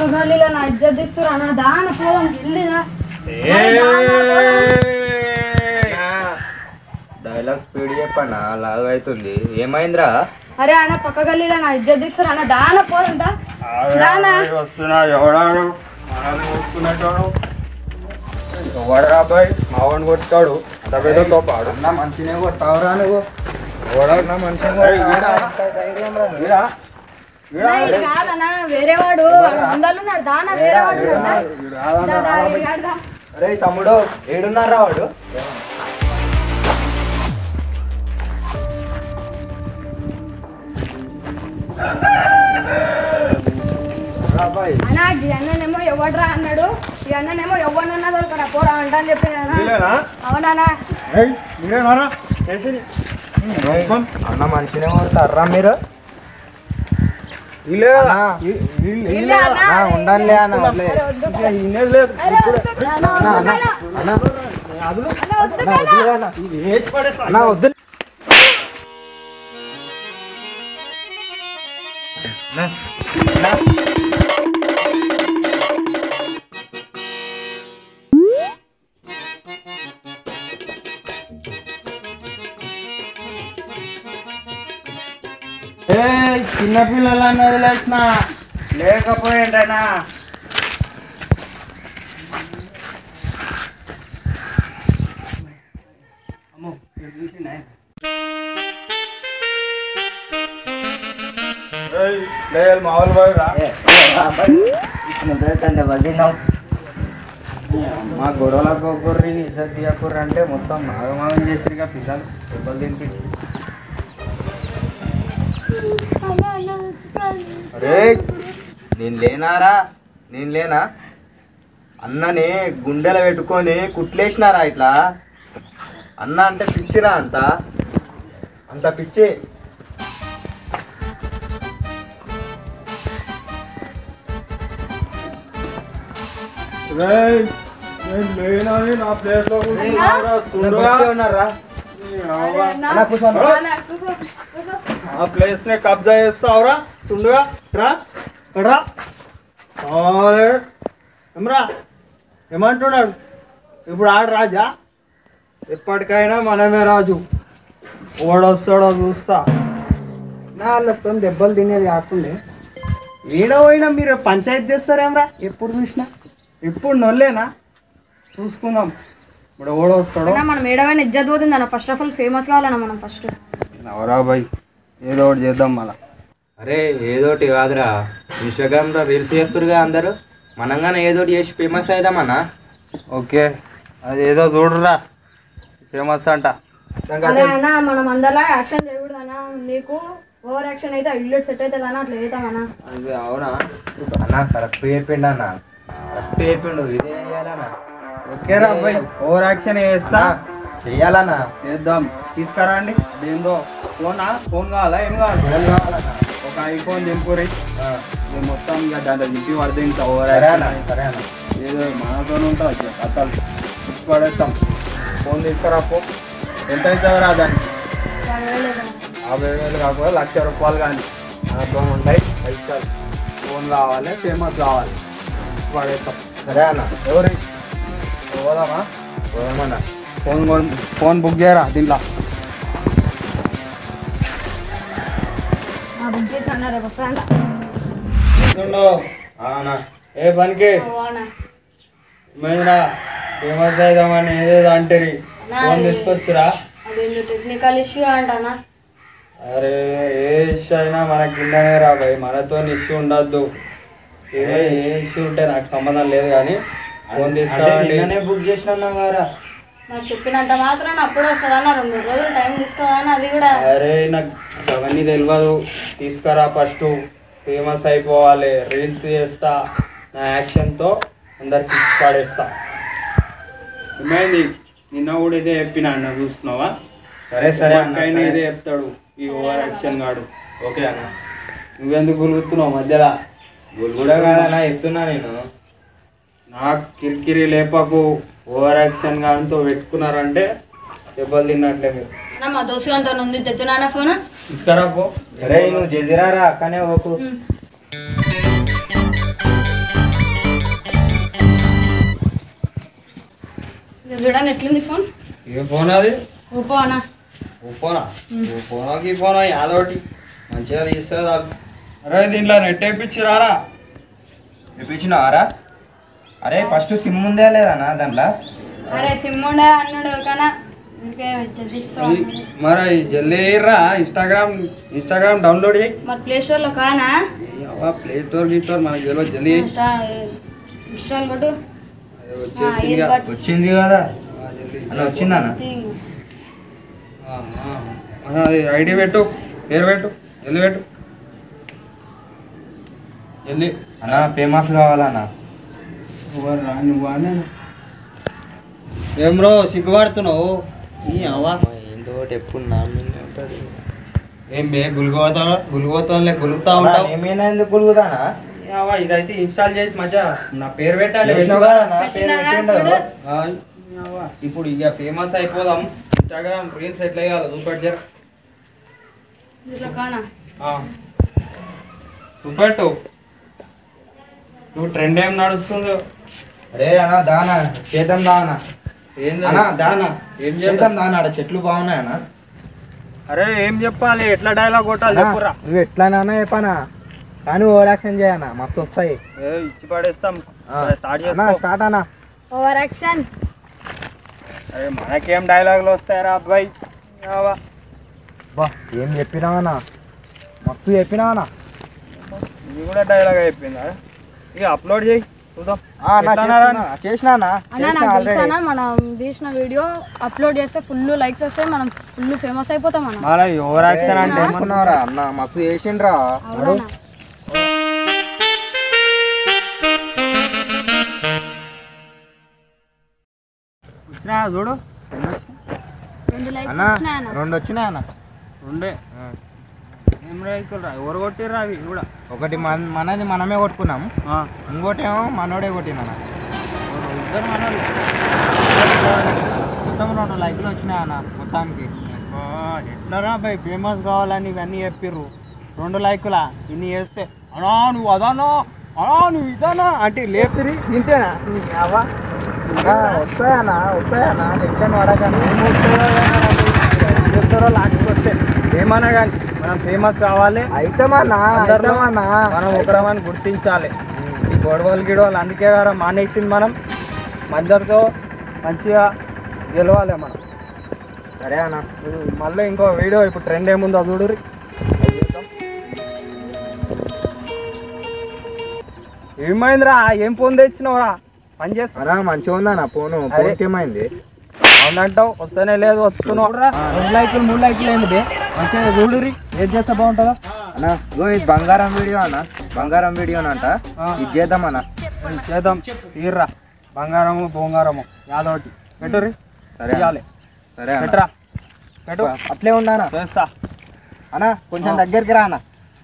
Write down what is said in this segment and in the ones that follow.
పక్క గల్లీలో నా ఇజ్జత్ ఇస్తారు అన్న దాన పోదాం జల్దిరా డైలాగ్ స్పీడ్ చెప్పన్నా లాగ్ అవుతుంది ఏమైందిరా అరే అన్న పక్క గల్లీలో నా ఇజ్జత్ ఇస్తారు అన్న దాన పోదాం దా. దానా వస్తున్నా ఎవడాడు మనల్ని కొట్టుకునేటోడు ఎవడరా అబ్బాయి మావాడిని కొట్టాడు అంత పెద్ద తోపాడు అన్న మంచినే కొట్టావురా నువ్వు ఎవడన్నా మనిషిని వీడా అన్న, ఇది కాదన్న వేరే వాడు వాడు ముందర ఉన్నాడు దాన వేరే వాడు ఉన్నాడు. దా. దా, దా, ఈ గాడు దా. అరే తమ్ముడు ఏడున్నారా వాడు అబ్బాయి అన్న ఈ అన్ననేమో ఎవడ్రా అన్నాడు ఈ అన్ననేమో ఎవరినన్నా దొరకరా పోరా అంట అని చెప్పాను వీళ్ళేనా అవునా ఏయ్ మీరేనారా చేసేది అన్న మంచినే కొడతారా మీరు వీళ్ళే అన్నా. వీ- వీళ్ళు- వీళ్ళే వీళ్ళే అన్నా. అన్నా, ఉండాలిలే అన్న వదిలే. అరే వద్దు. ఇంకా ఇన్నేది లేదు అరే వద్దు. అన్న, అన్న, వద్దు అన్న, అన్న. అన్న, అదులు అన్న, వద్దు అన్న, వదిలే అన్న. ఇది వేసి పడేస్తా అన్న వద్దు అన్న, అన్న. ఏయ్ చిన్నపిల్లలని వదిలేసిన లేకపోయిండనా అమ్మో ఇది చూసిండా? ఏయ్, లేయాలి మామూలు పోయిరా మా గొడవలకు ఒక్కర్రి ఇజ్జత్ తీయకుర్రి అంటే మొత్తం నాగమాగం చేసిరిగా పిల్లలు దెబ్బలు తినిపించి అరే నేను లేనారా నేను లేనా అన్నని గుండెలో పెట్టుకొని కుట్లేసినారా ఇట్లా అన్న అంటే పిచ్చిరా అంత అంత పిచ్చి రేయ్, నేను లేనని నా ప్లేస్ లో కూర్చున్నారా? చూడురా. ఉన్నారా అవ్వ. అన్న, అన్న కూర్చోండి. అన్న, కూర్చో, కూర్చో. ఆ ప్లేస్ నే కబ్జా చేస్తావురా తుండుగా రా రా సాలే. ఏమ్రా ఏమంటున్నాడు ఇప్పుడు ఆడు రాజా ఎప్పటికైనా మనమే రాజు ఓడొస్తాడో చూస్తా నా వాళ్ళతో దెబ్బలు తినేది కాకుండా ఈడ పోయినా మీరు పంచాయతీ చేస్తారేమ్రా ఎప్పుడు చూసినా ఇప్పుడు నొల్లేనా చూసుకుందాం ఇప్పుడు ఓడొస్తాడో అన్న, మనం ఏడవైనా ఇజ్జత్ పోతుంది అన్న ఫస్ట్ ఆఫ్ ఆల్ ఫేమస్ కావాలన్న మనం ఫస్ట్ అవరా బాయ్ ఏదో ఒకటి చేద్దాం మళ్ళా అరే ఏదోటి కాదురా ఇన్స్టాగ్రామ్లో రీల్స్ చేస్తురుగా అందరూ మనంగానే ఏదోటి చేసి ఫేమస్ అవుదామన్నా ఓకే అది ఏదో చూడరా ఫేమస్ అంట అలా అన్న మనం అందరిలా యాక్షన్ చేయకూడదు అన్న నీకు ఓవర్ యాక్షన్ అయితే ఇల్లు సెట్ అవుతుంది అన్న అట్లా చేద్దామన్నా అది అవునా అన్న కరెక్ట్ చెప్పిండు అన్న కరెక్ట్ చెప్పిండు ఇదే చేయాలన్నా ఓకేరా అబ్బాయి ఓవర్ యాక్షన్ చేస్తా చెయ్యాలన్నా చేద్దాం తీసుకురా అండి దేందో ఫోనా ఫోన్ కావాలా ఏం కావాలి ఫోన్ కావాలన్నా ఒక ఐఫోన్ దింపురి ఆ, ఇది మొత్తం ఇక దాంట్లో దింపి పడితే ఇంకా ఓవర్ సరే అన్న యాక్షన్ సరే అన్న ఏదో మనతో ఉంటుంది కథలు తీసి పడేస్తాం ఫోన్ తీసుకురా ఫో ఎంత అవుతుందిరా దానికి యాభై వేలు అవుతుంది. యాభై వేలు కాకపోతే లక్ష రూపాయలు కానీ మనతో ఉంటాయి పైసలు ఫోన్ కావాలి ఫేమస్ కావాలి పడేస్తాం సరే అన్న ఎవరి పోదామా పోదామన్నా ఫోన్ కొన్- ఫోన్ బుక్ చేయరా దీంట్లో ఆ, బుక్ చేసి అన్న రేపు వస్తాయంట అవునా ఏ పనికి ఓ అన్న. ఏమైందిరా ఫేమస్ అవుదామని ఏదేదో అంటారు ఫోన్ తీసుకొచ్చురా అదేందో టెక్నికల్ ఇష్యూ అంట అన్న అరే ఏ ఇష్యూ అయినా మన కిందనే రా భయ్ మనతో ఇష్యూ ఉండద్దు ఏ ఏ ఇష్యూ ఉంటే నాకు సంబంధం లేదు కానీ ఫోన్ తీసుకురండి నిన్ననే బుక్ చేసినా కదా నాకు చెప్పినంత మాత్రం అప్పుడు వస్తుంది అన్న రెండు మూడు రోజులు టైం తీసుకోవాలని అది కూడా అరే నాకు అవన్నీ తెలియదు తీసుకురా ఫస్ట్ ఫేమస్ అయిపోవాలి రీల్స్ చేస్తా నా యాక్షన్తో అందరికి పాడేస్తా ఏమైంది నిన్న కూడా ఇదే చెప్పిన అన్న చూస్తున్నావా సరే సరే అన్న పక్కైనా సరే. ఇదే చెప్తాడు ఈ ఓవర్ యాక్షన్ గాడు ఓకే అన్న నువ్వెందుకు గురుగుతున్నావు మధ్యలో కూడా కాదన్నా చెప్తున్నా నేను నాకు కిరికిరి లేపకు ఓవర్ యాక్షన్ గానితో పెట్టుకున్నారంటే దెబ్బలు తిన్నట్లే మీరు అన్న మా దోస్తు గంట ఉంది తెచ్చునా ఫోన్ తీసుకురా పో అరే నువ్వు జల్దిరారా అక్కనే ఓకు ఇది చూడండి ఎట్లుంది ఫోన్ ఏ ఫోన్ అది ఓపో అన్న ఫోనా ఫోనోకి ఫోన్ యాదోటి మంచిగా తీస్తుంది వాళ్ళు అరే దీంట్లో నెట్ వేయించి రారా తెప్పించినావారా అరే ఫస్ట్ సిమ్ ఉందే లేదన్నా దాంట్లో అరే సిమ్ ఉండే అన్నాడు కానీ ఇంకే జల్దిస్తా ఈ- మరి జల్దీ రా ఇన్స్టాగ్రామ్ ఇన్స్టాగ్రామ్ డౌన్లోడ్ చేయి మరి ప్లే స్టోర్లో కానా ప్లే స్టోర్ గీ స్టోర్ మనకి తెలియదు జల్దీ చేయి. ఇన్స్టాల్ కొట్టు అది వచ్చేసింది ఇక. బట్ వచ్చింది కదా ఆ, జల్దీ. అన్న వచ్చిందన్న ఆ, ఆ. అన్న, అది ఐడి పెట్టు పేరు పెట్టు జల్దీ పెట్టు జల్దీ అన్న ఫేమస్ కావాలన్నా నువ్వు రా, నువ్వు అనే ఏం బ్రో సిగ్గుపడుతున్నావు ఈ అవ్వ ఏందో ఒకటి ఎప్పుడు నా మీదనే ఉంటుంది ఏం బే గులిపోతావు గులిపోతావులే గులుగుతా ఉంటావు ఏమైనా ఎందుకు గులుగుతానా ఈ అవ్వ ఇదైతే ఇన్స్టాల్ చేసి మధ్య నా పేరు పెట్టాలి చేసినావు కదా అన్న, పేరు పెట్టినా పెట్టిండు. చూడు. ఆ, ఈ అవ్వ, ఇప్పుడు ఇక ఫేమస్ అయిపోదాం ఇన్స్టాగ్రామ్ రీల్స్ ఎట్లా వేయాలి చూపెట్టు జర. దీంట్లో కానా ఆ. చూపెట్టు నువ్వు ట్రెండ్ ఏం నడుస్తుందో అరే అన్న దానా చేద్దాం దానా ఏంది అన్న దానా ఏం చేద్దాం చేద్దాం దానా ఆడ చెట్లు బాగున్నాయి అన్న అరే ఏం చెప్పాలి ఎట్లా డైలాగ్ కొట్టాలి అన్న, చెప్పురా నువ్వు ఎట్లానా చెప్పానా కానీ ఓవర్ యాక్షన్ చేయనా మస్తు వస్తాయి ఏ, ఇచ్చి పడేస్తాం స్టార్ట్ అన్న చేసుకో స్టార్ట్ అన్న ఓవర్ యాక్షన్ అరే మనకేం డైలాగులు వస్తాయరా అబ్బాయి యావా. బా ఏం చెప్పినావనా మస్తు చెప్పినావనా ఇది కూడా డైలాగ్ అయిపోయిందా ఇక అప్లోడ్ చేయి చూద్దాం అన్న ఎట్లా చేసినా అన్న నాకు తెలుసానా మనం తీసిన వీడియో అప్లోడ్ చేస్తే ఫుల్ లైక్స్ వస్తే మనం ఫుల్ ఫేమస్ అయిపోతాం అన్న మళ్ళీ ఓవర్ యాక్షన్ అంటే ఏమన్నా? అనుకున్నారా అన్న మస్తు చేసిండ్రా అవునా వచ్చినా చూడు రెండు లైక్స్ అన్న వచ్చినాయన్న రెండు వచ్చినాయి అన్న ఉండే ఏం రైతులు రా ఎవరు కొట్టిర్రా అవి కూడా ఒకటి మన మనది మనమే కొట్టుకున్నాం ఆ, ఇంకోటేమో మనోడే కొట్టినా ఎవరు? ఇద్దరు మనోళ్ళు. మొత్తం రెండు లైక్లు వచ్చినాయి అన్న మొత్తానికి అబ్బా, ఎట్లరా బై ఫేమస్ కావాలని ఇవన్నీ చెప్పిర్రు రెండు లైకులా ఇన్ని చేస్తే అనా నువ్వు అదానా అనా నువ్వు ఇదానా అంటే లేపిరి ఇంతేనా వస్తాయన్నా వస్తాయన్నా టెన్షన్ పడకండి చేస్తారో లాస్ట్కి వస్తే ఏమన్నా కానీ మనం ఫేమస్ కావాలి అయితమన్నా అందరిలో అయితమన్నా మనం ఒకరమని గుర్తించాలి ఈ గొడవలు గిడవలు అందుకే కదా మానేసింది మనం మందరితో మంచిగా గెలవాలి మనం సరే అన్న మళ్ళీ ఇంకో వీడియో ఇప్పుడు ట్రెండ్ ఏముందో చూడు ఏమైందిరా ఏం ఫోన్ తెచ్చినావురా పని చేస్తా అన్నా మంచిగా ఉందన్న ఫోను అరే. ఫోన్కి ఏమైంది అవునంటావు వస్తేనే లేదు వస్తున్నావు రెండు లైకులు మూడు లైకులు ఏంది బే మంచిగా చూడురి ఏం చేస్తే బాగుంటుందా అన్న ఇగో ఇది బంగారం వీడియో అన్న బంగారం వీడియోనంట ఆ. ఇది చేద్దాం అన్న ఉం, చేద్దాం తీర్రా బంగారము బొంగారము యాదోటి పెట్టుర్రి సరే అన్న. చేయాలి సరే అన్న పెట్టురా పెట్టు అట్లే ఉండానా చేస్తా అన్న కొంచెం ఆ. దగ్గరికి రా అన్న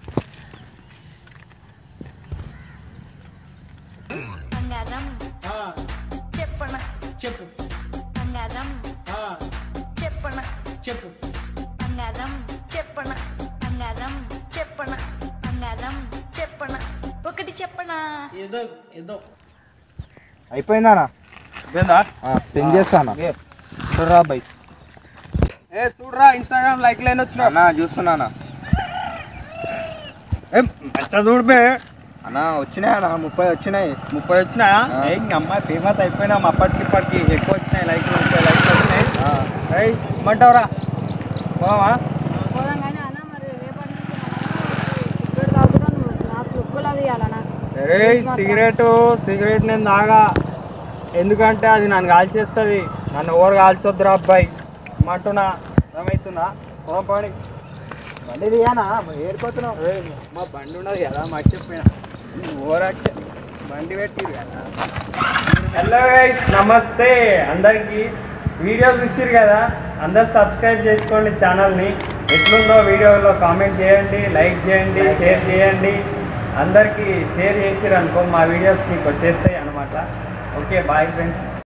బంగారం చెప్పన చెప్పు బంగారం చెప్పన చెప్పు బంగారం చెప్పన బంగారం చెప్పన బంగారం చెప్పన ఒకటి చెప్పన అయిపోయిందా అన్న అయిపోయిందా సెండ్ చేస్తాను ఏ, చూడరా బై ఏ చూడరా ఇన్స్టాగ్రామ్ లైక్ లైన్ వచ్చినా అన్న చూస్తున్నానా ఏం మంచిగా చూడు బే అన్న వచ్చినాయి అన్న ముప్పై వచ్చినాయి ముప్పై వచ్చినాయా ఆ. ఏ ఇంక అమ్మాయి ఫేమస్ అయిపోయినాం అప్పటికి ఇప్పటికి ఎక్కువ వచ్చినాయి లైక్లు ముప్పై లైక్లు వచ్చినాయి ఆ. ఏయ్ ఇమ్మంటావురా పోవా పోదాం కానీ అన్న మరి రేపటి నుంచి మనం సిగరెట్ తాగుతున్నాం నువ్వు నాకు లుక్కులు అది ఇవ్వాలన్నా అరే సిగరెట్ సిగరెట్ నేను తాగా ఎందుకంటే అది నన్ను కాల్చేస్తుంది నన్ను ఎవరు కాల్చొద్దురా అబ్బాయి ఇమ్మంటున్నా ఏమవుతుందా పోదాం పోనీ బండి తీయానా ఏరుకోతున్నావు ఏయ్, మా బండి ఉన్నది కదా మర్చిపోయినా ఓరాక్షన్ బండి పెట్టి కదా హలో గైస్ నమస్తే అందరికీ వీడియో చూసిరు కదా అందరు సబ్స్క్రైబ్ చేసుకోండి ఛానల్ని ఎట్లుందో వీడియోలో కామెంట్ చేయండి లైక్ చేయండి షేర్ చేయండి అందరికీ షేర్ చేసిరు అనుకో మా వీడియోస్ మీకు వచ్చేస్తాయి అనమాట ఓకే బాయ్ ఫ్రెండ్స్